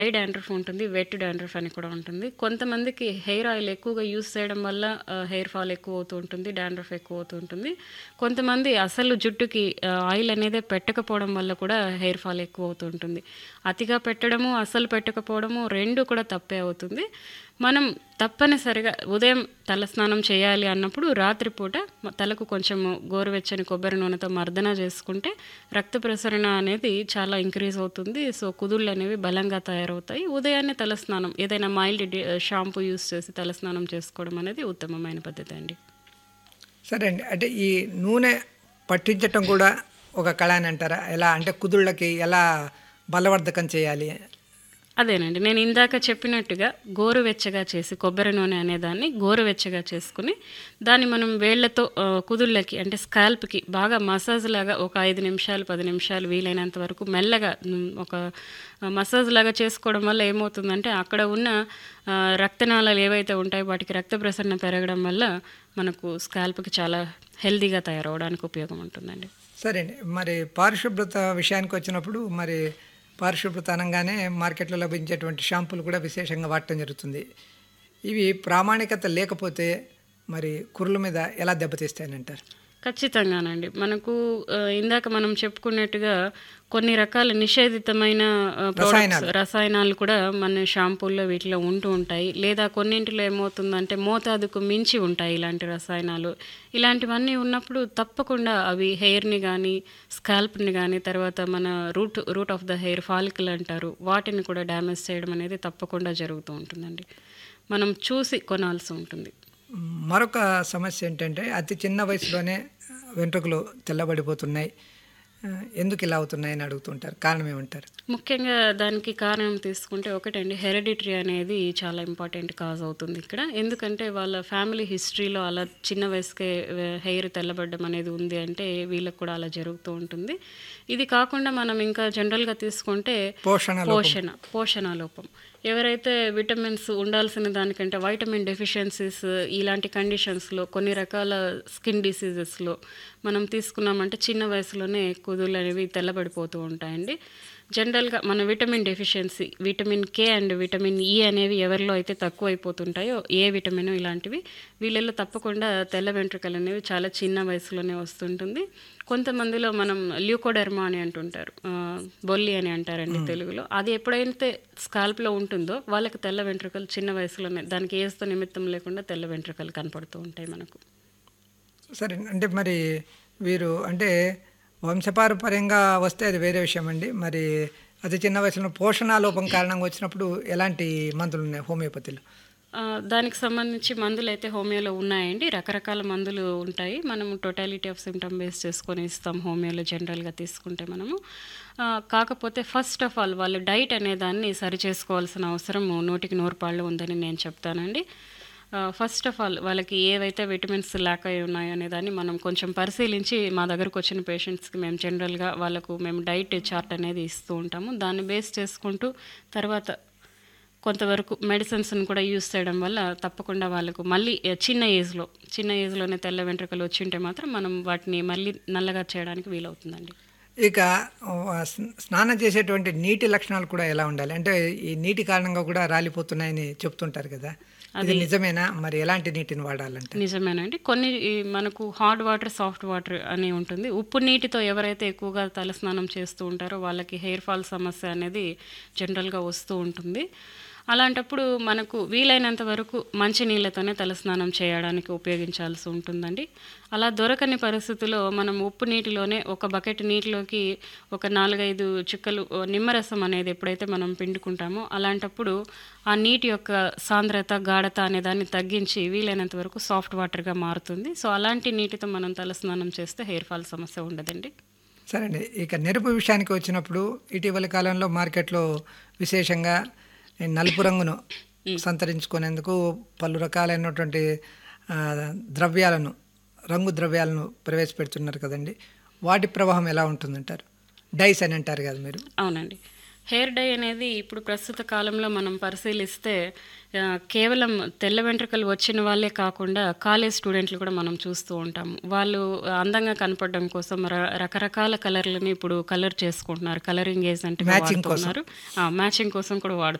Dry dandruff ఉంటుంది wet dandruff అని కూడా ఉంటుంది కొంతమందికి హెయిర్ ఆయిల్ ఎక్కువగా యూస్ చేయడం వల్ల హెయిర్ ఫాల్ ఎక్కువ అవుతూ ఉంటుంది డాండ్రఫ్ ఎక్కువ అవుతూ ఉంటుంది కొంతమంది అసలు జుట్టుకి ఆ, ఆయిల్ అనేది పెట్టకపోవడం వల్ల కూడా హెయిర్ ఫాల్ ఎక్కువ అవుతూ ఉంటుంది అతిగా పెట్టడము అసలు పెట్టకపోవడము రెండు కూడా తప్పే అవుతుంది మనం తప్పనిసరిగా ఉదయం తలస్నానం చేయాలి అన్నప్పుడు రాత్రిపూట మ- తలకు కొంచెము గోరువెచ్చని కొబ్బరి నూనెతో మర్దన చేసుకుంటే రక్త ప్రసరణ అనేది చాలా ఇంక్రీజ్ అవుతుంది సో కుదుళ్ళు అనేవి బలంగా తయారవుతాయి ఉదయాన్నే తలస్నానం ఏదైనా మైల్డ్ షాంపూ యూస్ చేసి తలస్నానం చేసుకోవడం అనేది ఉత్తమమైన పద్ధతి అండి సరే అండి అంటే ఈ నూనె పట్టించటం కూడా ఒక కళ అని అంటారా ఎలా అంటే కుదుళ్ళకి ఎలా బలవర్ధకం చేయాలి అదేనండి నేను ఇందాక చెప్పినట్టుగా గోరువెచ్చగా చేసి కొబ్బరి నూనె అనేదాన్ని గోరువెచ్చగా చేసుకుని దాన్ని మనం వేళ్లతో ఆ, కుదుళ్ళకి అంటే స్కాల్ప్కి బాగా మసాజ్ లాగా ఒక ఐదు నిమిషాలు పది నిమిషాలు వీలైనంత వరకు మెల్లగా ఉమ్, ఒక మసాజ్ లాగా చేసుకోవడం వల్ల ఏమవుతుందంటే అక్కడ ఉన్న ఆ, రక్తనాళాలు ఏవైతే ఉంటాయో వాటికి రక్త ప్రసరణ పెరగడం వల్ల మనకు స్కాల్ప్కి చాలా హెల్తీగా తయారవడానికి ఉపయోగం ఉంటుందండి సరే అండి మరి పారిశుభ్రత విషయానికి వచ్చినప్పుడు మరి పారిశుభ్రత అనగానే మార్కెట్లో లభించేటువంటి షాంపూలు కూడా విశేషంగా వాడటం జరుగుతుంది ఇవి ప్రామాణికత లేకపోతే మరి కుర్ల మీద ఎలా దెబ్బతీస్తాయని అంటారు ఖచ్చితంగానండి మనకు ఆ, ఇందాక మనం చెప్పుకున్నట్టుగా కొన్ని రకాల నిషేధితమైన ఆ, products, రసాయనాలు కూడా మన షాంపూల్లో వీటిలో ఉంటూ ఉంటాయి లేదా కొన్నింటిలో ఏమవుతుందంటే మోతాదుకు మించి ఉంటాయి ఇలాంటి రసాయనాలు ఇలాంటివన్నీ ఉన్నప్పుడు తప్పకుండా అవి హెయిర్ని కానీ స్కాల్ప్ని కానీ తర్వాత మన root root of the hair follicle అంటారు వాటిని కూడా డ్యామేజ్ చేయడం అనేది తప్పకుండా జరుగుతూ ఉంటుందండి మనం చూసి కొనాల్సి ఉంటుంది మరొక సమస్య ఏంటంటే అతి చిన్న వయసులోనే వెంట్రుకలు తెల్లబడిపోతున్నాయి ఆ, ఎందుకు ఇలా అవుతున్నాయని అడుగుతుంటారు కారణం ఏమంటారు ముఖ్యంగా దానికి కారణం తీసుకుంటే ఒకటండి హెరిడిటరీ అనేది చాలా ఇంపార్టెంట్ కాజ్ అవుతుంది ఇక్కడ ఎందుకంటే వాళ్ళ ఫ్యామిలీ హిస్టరీలో అలా చిన్న వయసుకే హెయిర్ తెల్లబడ్డం అనేది ఉంది అంటే వీళ్ళకి కూడా అలా జరుగుతూ ఉంటుంది ఇది కాకుండా మనం ఇంకా జనరల్గా తీసుకుంటే పోషణ పోషణ పోషణ లోపం ఎవరైతే విటమిన్స్ ఉండాల్సిన దానికంటే వైటమిన్ డెఫిషియన్సీస్ ఇలాంటి కండిషన్స్లో కొన్ని రకాల స్కిన్ డిసీజెస్లో మనం తీసుకున్నామంటే చిన్న వయసులోనే కుదుళ్ళు అనేవి తెల్లబడిపోతూ ఉంటాయండి జనరల్గా మన vitamin deficiency vitamin K and vitamin E అనేవి ఎవరిలో అయితే తక్కువ అయిపోతుంటాయో ఏ విటమిన్ ఇలాంటివి వీళ్ళల్లో తప్పకుండా తెల్ల వెంట్రుకలు అనేవి చాలా చిన్న వయసులోనే వస్తుంటుంది కొంతమందిలో మనం ల్యూకోడెర్మా అని అంటుంటారు ఆ, బొల్లి అని అంటారండి తెలుగులో అది ఎప్పుడైతే స్కాల్ప్లో ఉంటుందో వాళ్ళకి తెల్ల వెంట్రుకలు చిన్న వయసులోనే దానికి ఏస్తో నిమిత్తం లేకుండా తెల్ల వెంట్రుకలు కనపడుతూ ఉంటాయి మనకు సరే అంటే మరి వీరు అంటే వంశపారపర్యంగా వస్తే అది వేరే విషయం అండి మరి అతి చిన్న వయసులో పోషణ లోపం కారణంగా వచ్చినప్పుడు ఎలాంటి మందులు ఉన్నాయి హోమియోపతిలో ఆ, దానికి సంబంధించి మందులు అయితే హోమియోలో ఉన్నాయండి రకరకాల మందులు ఉంటాయి మనము టోటాలిటీ ఆఫ్ సిమ్టమ్ బేస్ చేసుకొని ఇస్తాం హోమియోలో జనరల్గా తీసుకుంటే మనము ఆ, కాకపోతే ఫస్ట్ ఆఫ్ ఆల్ వాళ్ళు డైట్ అనే దాన్ని సరి చేసుకోవాల్సిన అవసరం నూటికి నూరు పాళ్ళు ఉందని నేను చెప్తానండి ఫస్ట్ ఆఫ్ ఆల్ వాళ్ళకి ఏవైతే విటమిన్స్ ల్యాక్ అయి ఉన్నాయో అనే దాన్ని మనం కొంచెం పరిశీలించి మా దగ్గరకు వచ్చిన పేషెంట్స్కి మేము జనరల్గా వాళ్ళకు మేము డైట్ చార్ట్ అనేది ఇస్తూ ఉంటాము దాన్ని బేస్ చేసుకుంటూ తర్వాత కొంతవరకు మెడిసిన్స్ని కూడా యూస్ చేయడం వల్ల తప్పకుండా వాళ్ళకు మళ్ళీ ఆ, చిన్న ఏజ్లో చిన్న ఏజ్లోనే తెల్ల వెంట్రుకలు వచ్చి ఉంటే మాత్రం మనం వాటిని మళ్ళీ నల్లగా చేయడానికి వీలవుతుందండి ఇక ఆ, స్న- స్నానం చేసేటువంటి నీటి లక్షణాలు కూడా ఎలా ఉండాలి అంటే ఈ నీటి కారణంగా కూడా రాలిపోతున్నాయని చెప్తుంటారు కదా అది నిజమేనా మరి ఎలాంటి నీటిని వాడాలంటే నిజమేనండి కొన్ని ఈ మనకు హాట్ వాటర్ సాఫ్ట్ వాటర్ అని ఉంటుంది ఉప్పు నీటితో ఎవరైతే ఎక్కువగా తలస్నానం చేస్తూ ఉంటారో వాళ్ళకి హెయిర్ ఫాల్ సమస్య అనేది జనరల్గా వస్తూ ఉంటుంది అలాంటప్పుడు మనకు వీలైనంత వరకు మంచి నీళ్ళతోనే తలస్నానం చేయడానికి ఉపయోగించాల్సి ఉంటుందండి అలా దొరకని పరిస్థితుల్లో మనం ఉప్పు నీటిలోనే ఒక బకెట్ నీటిలోకి ఒక నాలుగైదు చుక్కలు ఓ, నిమ్మరసం అనేది ఎప్పుడైతే మనం పిండుకుంటామో అలాంటప్పుడు ఆ నీటి యొక్క సాంద్రత గాఢత అనే దాన్ని తగ్గించి వీలైనంత వరకు సాఫ్ట్ వాటర్గా మారుతుంది సో అలాంటి నీటితో మనం తలస్నానం చేస్తే హెయిర్ ఫాల్ సమస్య ఉండదండి సరే అండి ఇక నెరుపు విషయానికి వచ్చినప్పుడు ఇటీవలి కాలంలో మార్కెట్లో విశేషంగా ఈ నలుపు రంగును సంతరించుకునేందుకు పలు రకాలైనటువంటి ఆ, ద్రవ్యాలను రంగు ద్రవ్యాలను ప్రవేశపెడుతున్నారు కదండి వాటి ప్రవాహం ఎలా ఉంటుందంటారు డైస్ అని అంటారు కదా మీరు అవునండి హెయిర్ డై అనేది ఇప్పుడు ప్రస్తుత కాలంలో మనం పరిశీలిస్తే ఆ, కేవలం తెల్ల వెంట్రుకలు వచ్చిన వాళ్ళే కాకుండా కాలేజ్ స్టూడెంట్లు కూడా మనం చూస్తూ ఉంటాము వాళ్ళు అందంగా కనపడడం కోసం ర- రకరకాల కలర్లని ఇప్పుడు కలర్ చేసుకుంటున్నారు కలరింగ్ ఏజెంట్ Matching కోసం. మ్యాచింగ్ కోసం కూడా వాడుతున్నారు